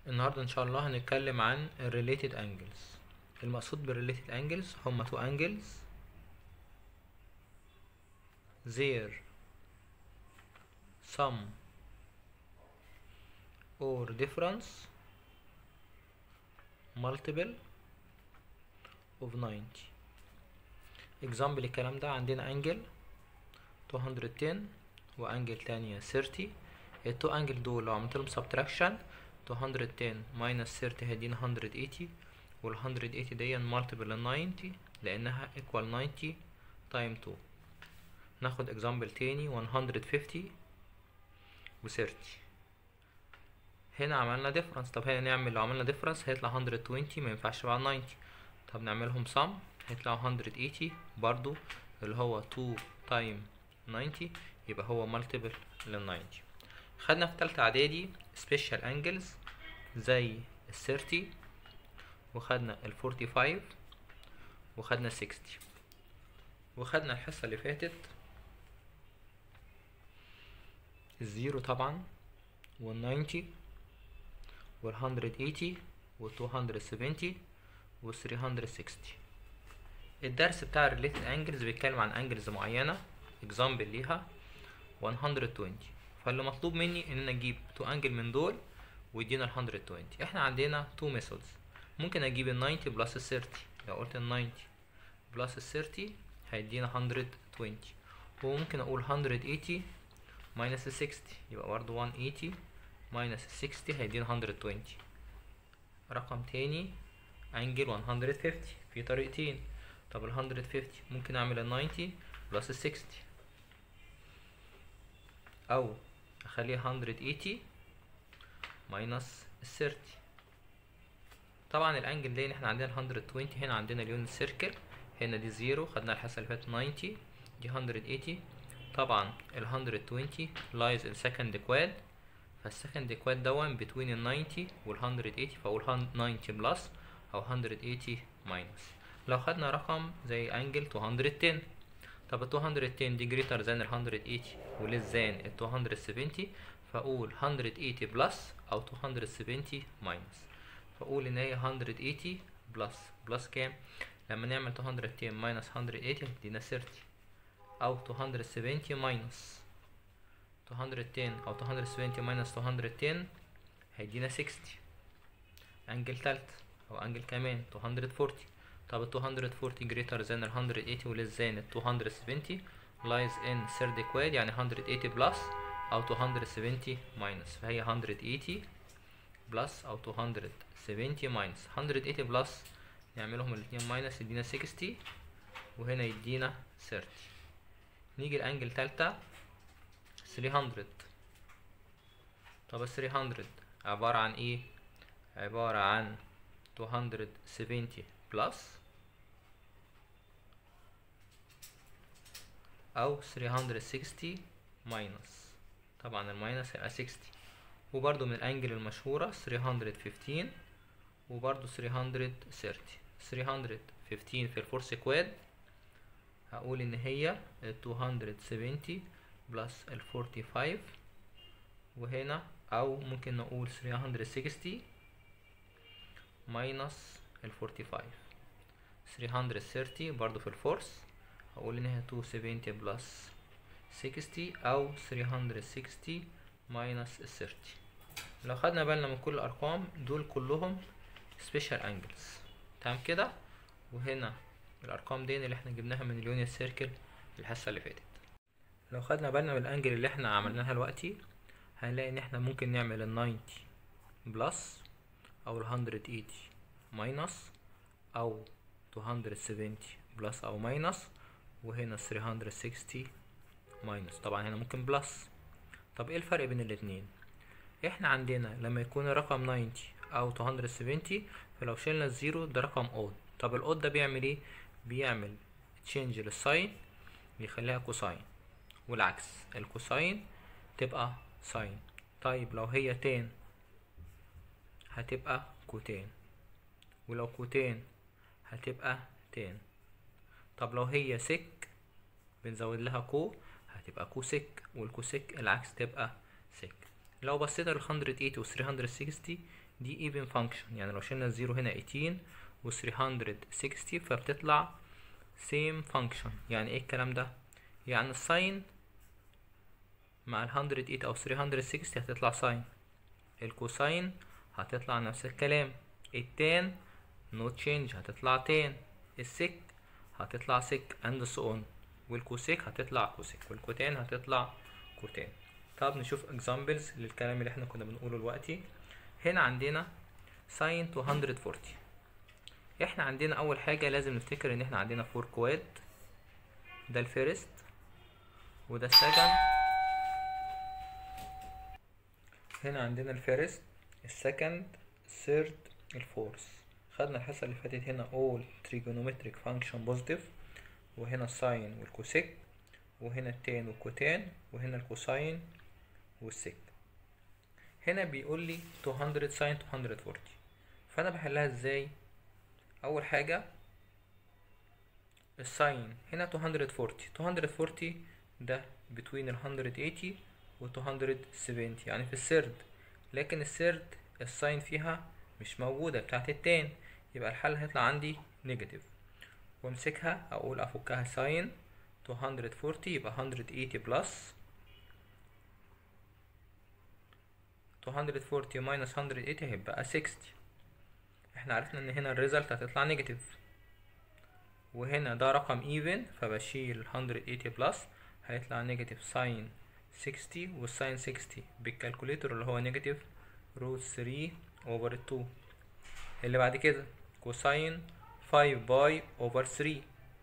النهاردة إن شاء الله هنتكلم عن ال related angles المقصود بال related angles هما two angles their sum or difference multiple of 90 example الكلام ده عندنا انجل 210 وانجل تانية 30 التو انجل دول لو عملت لهم subtraction 210 minus 30 هيدينا 180 وال 180 دي multiple ال 90 لانها equal 90 time 2 ناخد example تاني 150 و 30 هنا عملنا difference طب هنا نعمل لو عملنا difference هيطلع 120 ما ينفعش مع 90 طب نعملهم sum هيطلعوا 180 برضو اللي هو 2 time 90 يبقى هو multiple لل 90 خدنا في تالتة اعدادي special angles زي ال 30 وخدنا ال 45 وخدنا ال 60 وخدنا الحصة اللي فاتت الزيرو طبعا وال 90 وال 180 وال 270 وال 360 الدرس بتاع الريليتد انجلز بيتكلم عن انجلز معينة اكزامبل ليها 120 فاللي مطلوب مني ان انا اجيب تو انجل من دول ويدينا ال 120 احنا عندنا تو ميثودز ممكن اجيب ال 90 بلس ال 30 لو قلت ال 90 بلس ال 30 هيدينا 120 وممكن اقول 180 ماينس ال 60 يبقى برضه 180 ماينس ال 60 هيدينا 120 رقم تاني انجل 150 في طريقتين طب ال 150 ممكن اعمل ال 90 بلس ال 60 او اخليها 180 ماينس ال 30 طبعا الانجل دي احنا عندنا 120 هنا عندنا اليونت سيركل هنا دي زيرو خدنا الحصه اللي فاتت 90 دي 180 طبعا ال 120 lies in second quad فالسكند كواد دون بين ال 90 وال 180 فاقول 90 بلس او 180 ماينس لو خدنا رقم زي انجل 210 طب ال 210 دي greater than ال 180 و less than ال 270 فاقول 180 بلس او 270 ماينس فاقول ان هي 180 بلس بلس كام لما نعمل 210 ماينس 180 هتدينا 30 او 270 ماينس 210 او 270 ماينس 210 هيدينا 60 انجل تالت او انجل كمان 240 طب ال 240 greater than ال 180 و less than ال 270 lies in third quad يعني 180 plus او 270 minus فهي 180 plus او 270 minus 180 plus نعملهم الاتنين minus يدينا 60 وهنا يدينا 30 نيجي الانجل تالتة 300 طب ال 300 عبارة عن ايه عبارة عن 270 بلس او 360 ماينس طبعا الماينس هيبقى 60 وبرضو من الانجل المشهورة 315 وبرضو 330 315 في الفورس كواد هقول ان هي 270 بلس ال 45 وهنا او ممكن نقول 360 ماينس ال 45 330 برضو في الفورس هقول ان هي 270 بلس 60 او 360 ماينس ال 30 لو خدنا بالنا من كل الارقام دول كلهم سبيشال انجلز تمام كده وهنا الارقام دي اللي احنا جبناها من اليونت سيركل الحصه اللي فاتت لو خدنا بالنا من الانجل اللي احنا عملناها دلوقتي هنلاقي ان احنا ممكن نعمل ال 90 بلس او ال 180 ماينس او 270 بلس او ماينس وهنا 360 ماينس طبعا هنا ممكن بلس طب ايه الفرق بين الاتنين احنا عندنا لما يكون الرقم 90 او 270 فلو شلنا الزيرو ده رقم اود طب الاود ده بيعمل ايه بيعمل تشينج للساين يخليها كوساين والعكس الكوساين تبقى ساين طيب لو هي تان هتبقى كوتان ولو كوتان هتبقى تان طب لو هي سك بنزود لها كو هتبقى كوسك والكوسك العكس تبقى سك لو بصينا لل 180 و 360 دي ايفن فانكشن يعني لو شلنا الزيرو هنا 18 و 360 فبتطلع same function يعني ايه الكلام ده يعني الساين مع ال 108 او 360 هتطلع ساين الكوساين هتطلع نفس الكلام التان نو تشينج هتطلع تان السك هتطلع سك اند سو اون والكوسيك هتطلع كوسيك والكوتان هتطلع كوتان طب نشوف اكزامبلز للكلام اللي احنا كنا بنقوله دلوقتي هنا عندنا ساين 240 احنا عندنا اول حاجة لازم نفتكر ان احنا عندنا فور كواد ده الفيرست وده السكند هنا عندنا الفيرست السكند الثيرد الفورث خدنا الحصة اللي فاتت هنا all trigonometric function positive وهنا الساين والكوسيك وهنا التان والكوتان وهنا الكوساين والسيك هنا بيقول لي 200 ساين 240 فانا بحلها ازاي اول حاجة الساين هنا 240 240 ده between ال 180 و 270 يعني في السرد لكن السرد الساين فيها مش موجودة بتاعت التان يبقى الحل هيطلع عندي نيجاتيف وامسكها اقول افكها ساين 240 يبقى 180 بلس 240 minus 180 هيبقى 60 احنا عرفنا ان هنا الريزلت هتطلع نيجاتيف وهنا ده رقم ايفن فبشيل 180 بلس هيطلع نيجاتيف ساين 60 والساين 60 بالكالكوليتر اللي هو نيجاتيف روت 3 اوفر 2 اللي بعد كده كوساين 5 باي اوفر 3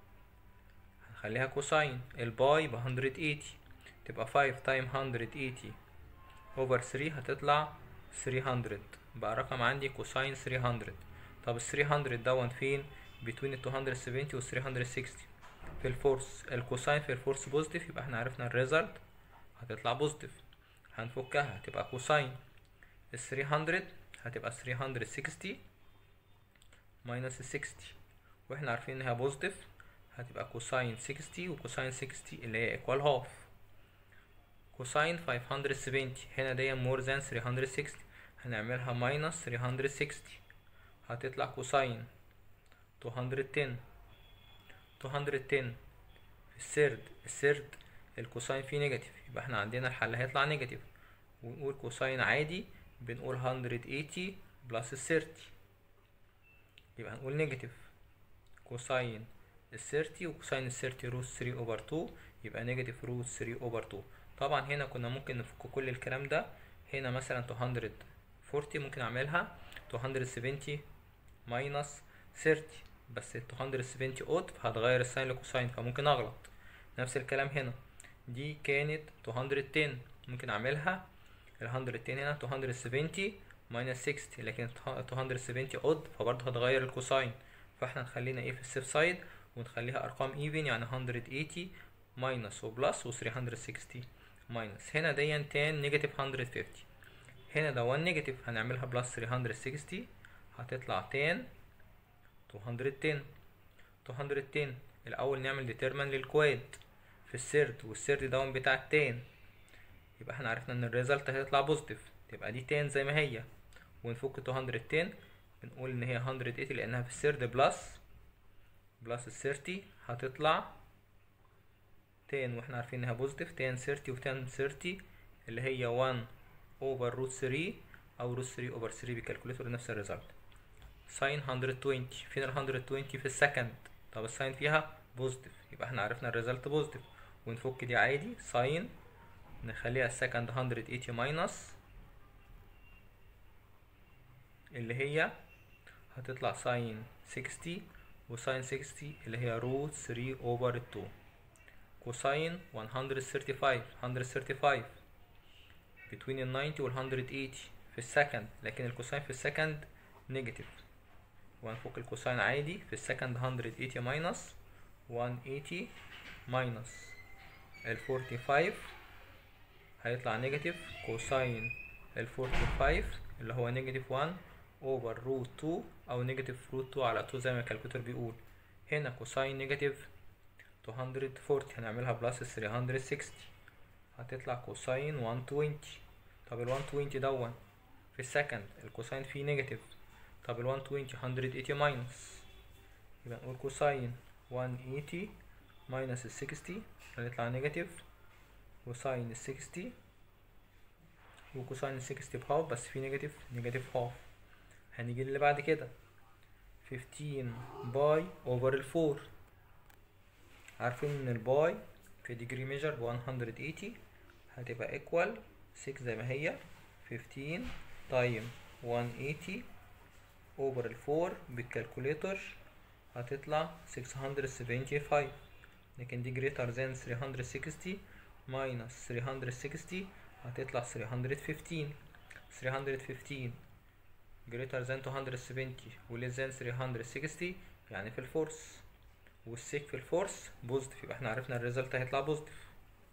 هنخليها كوساين الباي ب 180 تبقى 5 تايم 180 اوفر 3 هتطلع 300 بقى رقم عندي كوساين 300 طب ال 300 دون فين between ال 270 وال 360 في الفورس الكوساين في الفورس بوزيتيف يبقى احنا عرفنا الريزلت هتطلع بوزيتيف هنفكها هتبقى كوساين ال 300 هتبقى 360 ماينس ال 60 واحنا عارفين انها بوزيتيف هتبقى كوساين 60 وكوساين 60 اللي هي ايكوال هاف كوساين 570 هنا دي مور ذان 360 هنعملها ماينس 360 هتطلع كوساين 210 210 في السرد السرد الكوساين فيه نيجاتيف يبقى احنا عندنا الحل هيطلع نيجاتيف ونقول كوساين عادي بنقول 180 بلس 30 يبقى هنقول نيجاتيف كوساين ال 30 وكوساين ال 30 روت 3 اوفر 2 يبقى نيجاتيف روت 3 اوفر 2 طبعا هنا كنا ممكن نفك كل الكلام ده هنا مثلا 240 ممكن اعملها 270 ماينس 30 بس ال 270 اوت فهتغير الساين لكوساين فممكن اغلط نفس الكلام هنا دي كانت 210 ممكن اعملها ال 110 هنا 270 ماينس 60 لكن 270 اود فبرضه هتغير الكوساين فاحنا نخلينا ايه في السيف سايد ونخليها ارقام ايفن يعني 180 ماينس وبلس و 360 ماينس هنا دي تان نيجاتيف 150 هنا ده 1 نيجاتيف هنعملها بلس 360 هتطلع تان 210 210 الاول نعمل ديترمن للكواد في السرد والسرد داون بتاع التان يبقى احنا عرفنا ان الريزلت هتطلع بوزيتيف تبقى دي تان زي ما هي ونفك 210 بنقول ان هي 180 لانها في السرد بلس بلس ال 30 هتطلع تان واحنا عارفين انها بوزيتيف تان 30 وتان 30 اللي هي 1 اوفر روت 3 او روت 3 اوفر 3 بالكالكوليتور نفس الريزلت ساين 120 فين ال 120 في السكند طب الساين فيها بوزيتيف يبقى احنا عرفنا الريزلت بوزيتيف ونفك دي عادي ساين نخليها السكند 180 ماينس اللي هي هتطلع ساين 60 وساين 60 اللي هي روت 3 اوفر 2 كوساين 135 135 between ال 90 وال 180 في السكند لكن الكوساين في السكند نيجاتيف وهنفك الكوساين عادي في السكند 180 ماينس 180 ماينس ال 45 هيطلع نيجاتيف كوساين ال 45 اللي هو نيجاتيف 1 اوفر روت 2 او نيجاتيف روت 2 على 2 زي ما الكالكوليتر بيقول هنا كوساين نيجاتيف 240 هنعملها بلس 360 هتطلع كوساين 120 طب ال 120 دون في السكند الكوساين فيه نيجاتيف طب ال 120 180 ماينس يبقى نقول كوساين 180 ماينس ال 60 هيطلع نيجاتيف وساين ال 60 وكوساين ال 60 بهاف بس في نيجاتيف نيجاتيف هاف هنيجي اللي بعد كده 15 باي اوفر ال 4 عارفين ان الباي في ديجري ميجر ب 180 هتبقى ايكوال 6 زي ما هي 15 تايم 180 اوفر ال 4 بالكالكوليتر هتطلع 675 لكن دي greater than 360 minus 360 هتطلع 315 315 greater than 270 و less than 360 يعني في الفورس والسيك في الفورس بوزيتيف يبقى احنا عرفنا الريزلت هيطلع بوزيتيف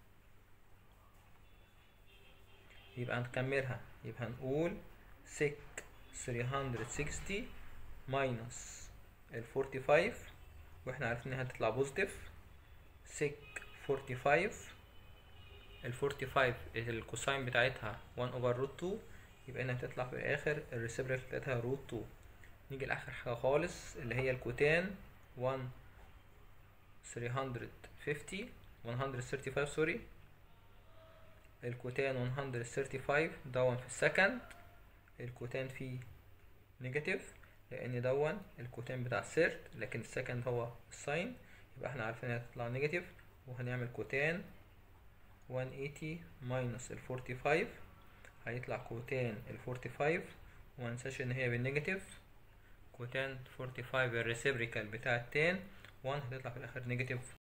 يبقى نكملها يبقى هنقول سيك 360 ماينس ال 45 واحنا عارفين انها هتطلع بوزيتيف سيك 45 ال 45 الكوساين بتاعتها 1 اوفر روت 2 يبقى انها هتطلع في الاخر الريسيبريك بتاعتها روت 2 نيجي لاخر حاجه خالص اللي هي الكوتان 1 350 135 سوري الكوتان 135 دون في السكند الكوتان فيه نيجاتيف لان دون الكوتان بتاع السيرت لكن السكند هو الساين يبقى احنا عارفين هتطلع نيجاتيف وهنعمل كوتان 180 ماينس ال 45 هيطلع كوتان ال 45 ومنساش ان هي بالنيجاتيف كوتان 45 الريسيبريكال بتاع التان 1 هتطلع في الاخر نيجاتيف